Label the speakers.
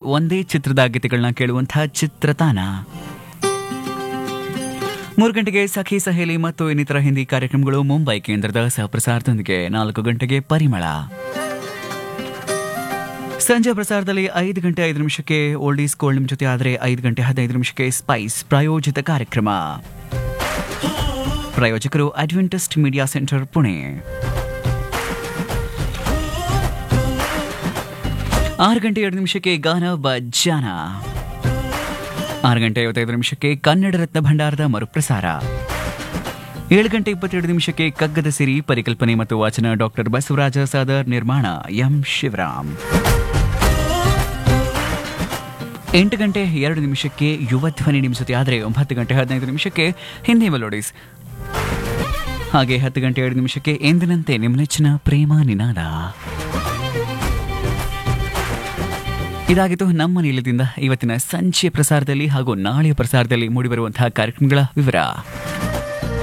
Speaker 1: ಒಂದೇ ಚಿತ್ರದ ಗೀತೆಗಳನ್ನ ಕೇಳುವಂತಹ ಚಿತ್ರತಾನ ಮೂರು ಗಂಟೆಗೆ ಸಖಿ ಸಹೇಲಿ ಮತ್ತು ಇನ್ನಿತರ ಹಿಂದಿ ಕಾರ್ಯಕ್ರಮಗಳು ಮುಂಬೈ ಕೇಂದ್ರದ ಸಹಪ್ರಸಾರದೊಂದಿಗೆ ನಾಲ್ಕು ಗಂಟೆಗೆ ಪರಿಮಳ ಸಂಜೆ ಪ್ರಸಾರದಲ್ಲಿ ಐದು ಗಂಟೆ ಐದು ನಿಮಿಷಕ್ಕೆ ಓಲ್ಡ್ ಈಸ್ ಗೋಲ್ಡ್ ನಿಮ್ಮ ಜೊತೆ ಆದರೆ ಐದು ಗಂಟೆ ಹದಿನೈದು ನಿಮಿಷಕ್ಕೆ ಸ್ಪೈಸ್ ಪ್ರಾಯೋಜಿತ ಕಾರ್ಯಕ್ರಮ ಪ್ರಾಯೋಜಕರು ಅಡ್ವೆಂಟಿಸ್ಟ್ ಮೀಡಿಯಾ ಸೆಂಟರ್ ಪುಣೆ ಆರು ಗಂಟೆ ಎರಡು ನಿಮಿಷಕ್ಕೆ ಗಾನ ಬಜ್ಜಾನ ಆರು ಗಂಟೆ ಐವತ್ತೈದು ನಿಮಿಷಕ್ಕೆ ಕನ್ನಡ ರತ್ನ ಭಂಡಾರದ ಮರುಪ್ರಸಾರ ಏಳು ಗಂಟೆ ಇಪ್ಪತ್ತೆರಡು ನಿಮಿಷಕ್ಕೆ ಕಗ್ಗದ ಸಿರಿ ಪರಿಕಲ್ಪನೆ ಮತ್ತು ವಾಚನ ಡಾಕ್ಟರ್ ಬಸವರಾಜ ಸಾದರ್ ನಿರ್ಮಾಣ ಎಂ ಶಿವರಾಮ್ ಎಂಟು ಗಂಟೆ ಎರಡು ನಿಮಿಷಕ್ಕೆ ಯುವ ಧ್ವನಿ ನಿಮ್ಮ ಜೊತೆ ಆದರೆ ಒಂಬತ್ತು ಗಂಟೆ ಹದಿನೈದು ನಿಮಿಷಕ್ಕೆ ಹಿಂದಿ ಮೆಲೋಡಿಸ್ ಹಾಗೆ ಹತ್ತು ಗಂಟೆ ಎರಡು ನಿಮಿಷಕ್ಕೆ ಎಂದಿನಂತೆ ನಿಮ್ಮ ನೆಚ್ಚಿನ ಪ್ರೇಮ ನಿನಾದ ಇದಾಗಿತ್ತು ನಮ್ಮ ನಿಲಯದಿಂದ ಇವತ್ತಿನ ಸಂಜೆ ಪ್ರಸಾರದಲ್ಲಿ ಹಾಗೂ ನಾಳೆಯ ಪ್ರಸಾರದಲ್ಲಿ ಮೂಡಿಬರುವಂತಹ ಕಾರ್ಯಕ್ರಮಗಳ ವಿವರ